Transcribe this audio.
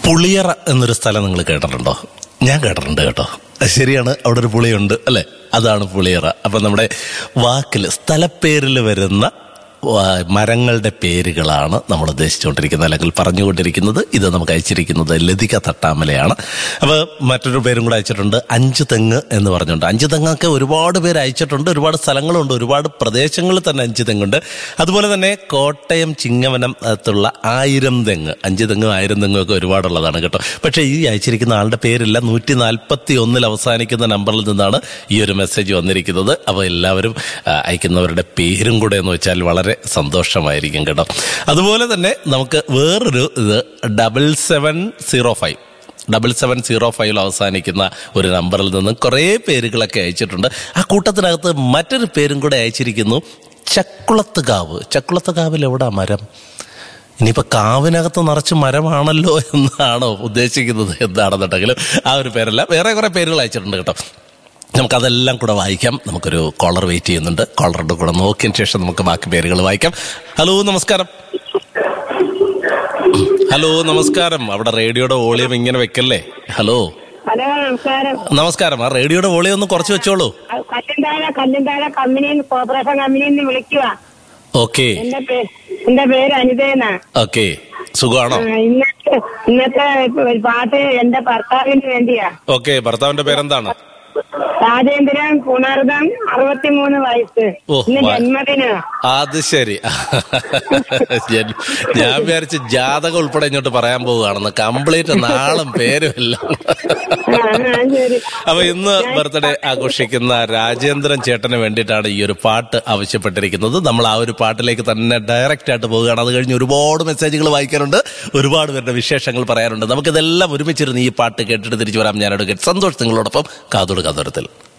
പുളിയറ എന്നൊരു സ്ഥലം നിങ്ങൾ കേട്ടിട്ടുണ്ടോ ഞാൻ കേട്ടിട്ടുണ്ട് കേട്ടോ അത് ശരിയാണ് അവിടെ ഒരു പുളിയുണ്ട് അല്ലെ അതാണ് പുളിയറ അപ്പൊ നമ്മുടെ വാക്കിൽ സ്ഥലപ്പേരിൽ വരുന്ന വാ- മരങ്ങളുടെ പേരുകളാണ് നമ്മൾ ഉദ്ദേശിച്ചുകൊണ്ടിരിക്കുന്നത് അല്ലെങ്കിൽ പറഞ്ഞുകൊണ്ടിരിക്കുന്നത് ഇത് നമുക്ക് അയച്ചിരിക്കുന്നത് ലതിക തട്ടാമലയാണ് അപ്പോൾ മറ്റൊരു പേരും കൂടെ അയച്ചിട്ടുണ്ട് അഞ്ച് തെങ്ങ് എന്ന് പറഞ്ഞുകൊണ്ട് അഞ്ച് തെങ്ങൊക്കെ ഒരുപാട് പേര് അയച്ചിട്ടുണ്ട് ഒരുപാട് സ്ഥലങ്ങളുണ്ട് ഒരുപാട് പ്രദേശങ്ങളിൽ തന്നെ അഞ്ച് തെങ്ങുണ്ട് അതുപോലെ തന്നെ കോട്ടയം ചിങ്ങവനം അകത്തുള്ള ആയിരം തെങ്ങ് അഞ്ച് തെങ്ങും ആയിരം തെങ്ങും ഒക്കെ ഒരുപാടുള്ളതാണ് കേട്ടോ പക്ഷേ ഈ അയച്ചിരിക്കുന്ന ആളുടെ പേരില്ല നൂറ്റി നാൽപ്പത്തി ഒന്നിൽ അവസാനിക്കുന്ന നമ്പറിൽ നിന്നാണ് ഈ ഒരു മെസ്സേജ് വന്നിരിക്കുന്നത് അപ്പോൾ എല്ലാവരും ആ, അയക്കുന്നവരുടെ പേരും കൂടെ എന്ന് വെച്ചാൽ വളരെ സന്തോഷമായിരിക്കും കേട്ടോ അതുപോലെ തന്നെ നമുക്ക് വേറൊരു ഇത് double seven zero five double seven zero ഫൈവിൽ അവസാനിക്കുന്ന ഒരു നമ്പറിൽ നിന്ന് കുറേ പേരുകളൊക്കെ അയച്ചിട്ടുണ്ട് ആ കൂട്ടത്തിനകത്ത് മറ്റൊരു പേരും കൂടെ അയച്ചിരിക്കുന്നു ചക്കുളത്ത് കാവ് ചക്കുളത്ത് കാവിൽ എവിടാ മരം ഇനിയിപ്പോ കാവിനകത്ത് നിറച്ച് മരമാണല്ലോ എന്നാണോ ഉദ്ദേശിക്കുന്നത് എന്താണെന്നുണ്ടെങ്കിലും ആ ഒരു പേരല്ല വേറെ കുറെ പേരുകൾ അയച്ചിട്ടുണ്ട് കേട്ടോ നമുക്കതെല്ലാം കൂടെ വായിക്കാം നമുക്കൊരു കോളർ വെയിറ്റ് ചെയ്യുന്നുണ്ട് കോളറുടെ കൂടെ നോക്കിയതിന് ശേഷം നമുക്ക് ബാക്കി പേരുകൾ വായിക്കാം ഹലോ നമസ്കാരം ഹലോ നമസ്കാരം അവിടെ റേഡിയോയുടെ വോളിയം ഇങ്ങനെ വെക്കല്ലേ ഹലോ ഹലോ നമസ്കാരം നമസ്കാരം ആ റേഡിയോയുടെ വോളിയം ഒന്ന് കുറച്ച് വെച്ചോളൂ കല്ലുംതാഴ കല്ലുംതാഴ കമ്പനിയിൽ കോർപ്പറേഷൻ കമ്പനിയിൽ നിന്ന് വിളിക്കുക ഓക്കെ എന്റെ പേര് എന്റെ പേര് അനിതേന ഓക്കെ സുഖമാണോ ഇന്നത്തെ ഇന്നത്തെ ഒരു പാട്ട് എന്റെ ഭർത്താവിന് വേണ്ടിയാ ഓക്കെ ഭർത്താവിന്റെ പേരെന്താണ് രാജേന്ദ്രൻ പുണർദം അറുപത്തിമൂന്ന് വയസ്സ് ഓ, ഇന്ന് വാ- ജന്മദിന അത് ശരി ഞാൻ ഞാൻ വിചാരിച്ച് ജാതകം ഉൾപ്പെടെ ഇങ്ങോട്ട് പറയാൻ പോവുകയാണെന്ന് കംപ്ലീറ്റ് നാളും പേരും എല്ലാം ശരി അപ്പൊ ഇന്ന് ബർത്ത്ഡേ ആഘോഷിക്കുന്ന രാജേന്ദ്രൻ ചേട്ടന് വേണ്ടിയിട്ടാണ് ഈ ഒരു പാട്ട് ആവശ്യപ്പെട്ടിരിക്കുന്നത് നമ്മൾ ആ ഒരു പാട്ടിലേക്ക് തന്നെ ഡയറക്റ്റ് ആയിട്ട് പോവുകയാണ് അത് കഴിഞ്ഞ് ഒരുപാട് മെസ്സേജുകൾ വായിക്കാനുണ്ട് ഒരുപാട് പേരുടെ വിശേഷങ്ങൾ പറയാനുണ്ട് നമുക്കിതെല്ലാം ഒരുമിച്ചിരുന്ന് ഈ പാട്ട് കേട്ടിട്ട് തിരിച്ചു വരാം ഞാൻ അഡ്വക്കേറ്റ് സന്തോഷ് നിങ്ങളോടൊപ്പം കാതോട് കാതോരത്തിൽ